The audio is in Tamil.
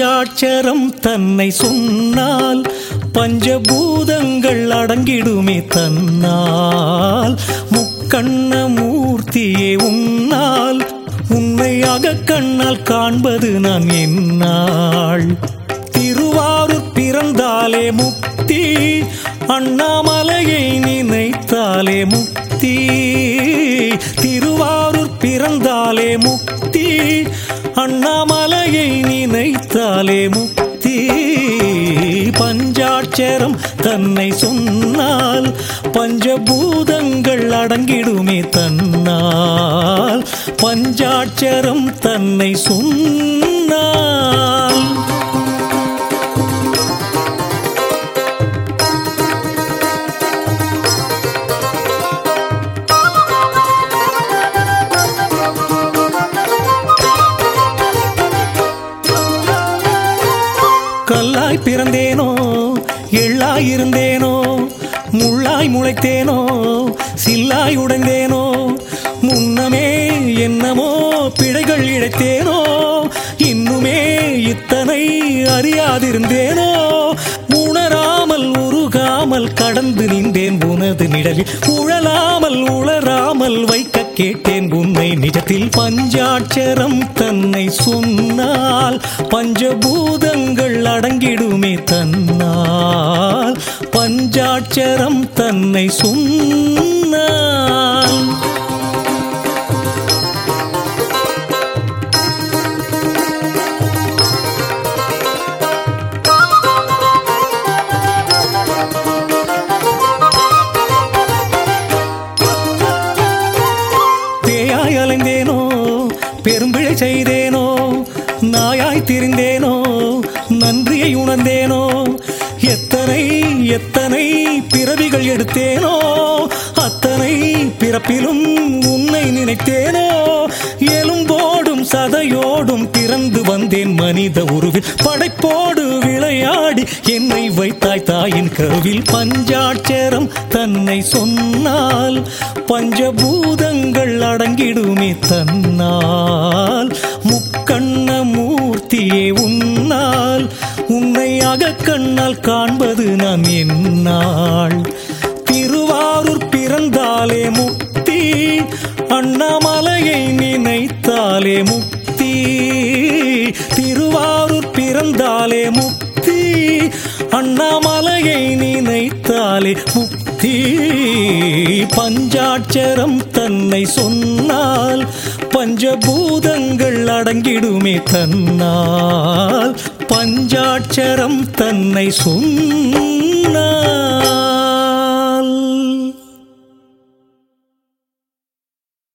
பஞ்சாட்சரம் தன்னை சொன்னால் பஞ்சபூதங்கள் அடங்கிடுமே தன்னால் முக்கண்ண மூர்த்தியே உன்னால் உன்னை அகக்கண்ணால் காண்பது நான் என்னால் திருவாரூர் பிறந்தாலே முக்தி அண்ணாமலையை நினைத்தாலே முக்தி திருவாரூர் பிறந்தாலே முக்தி அண்ணாமலையை நினைத்தாலே முக்தி பஞ்சாட்சரம் தன்னை சொன்னால் பஞ்சபூதங்கள் அடங்கிடுமே தன்னால் பஞ்சாட்சரம் தன்னை சொன்னால் கல்லாய் பிறந்தேனோ எள்ளாய் இருந்தேனோ முள்ளாய் முளைத்தேனோ சில்லாய் உடைந்தேனோ முன்னமே என்னமோ பிழைகள் இழைத்தேனோ இன்னுமே இத்தனை அறியாதிருந்தேனோ உணராமல் உருகாமல் கடந்து நின்றேன் உனது நிழலில் உழலாமல் உளராமல் வைக்க கேட்டேன் உன்னை நிஜத்தில் பஞ்சாட்சரம் தன்னை சொன்னால் பஞ்சபூதங்கள் அடங்கிடுமே தன்னால் பஞ்சாட்சரம் தன்னை சொன்னால் பேயாய் அலைந்தேனோ பெரும்பிழை செய்தேனோ நாயாய் திரிந்தேனோ நன்றியை உணர்ந்தேனோ எத்தனை எத்தனை பிறவிகள் எடுத்தேனோ அத்தனை பிறப்பிலும் உன்னை நினைத்தேனோ எலும்போடும் சதையோடும் பிறந்து வந்தேன் மனித உருவில் படைப்போடு விளையாடி என்னை வைத்தாய் தாயின் கருவில் பஞ்சாட்சரம் தன்னை சொன்னால் பஞ்சபூதங்கள் அடங்கிடுமே தன்னால் முக்கண்ண மூர்த்தியே உன்னால் உன்னை அகக்கண்ணால் காண்பது நான் என்னால் திருவாரூர் பிறந்தாலே முக்தி அண்ணாமலையை நினைத்தாலே முக்தி திருவாரூர் பிறந்தாலே முக்தி அண்ணாமலையை நினைத்தாலே முக்தி பஞ்சாட்சரம் தன்னை சொன்னால் பஞ்சபூதங்கள் அடங்கிடுமே தன்னால் பஞ்சாட்சரம் தன்னை சொன்னால்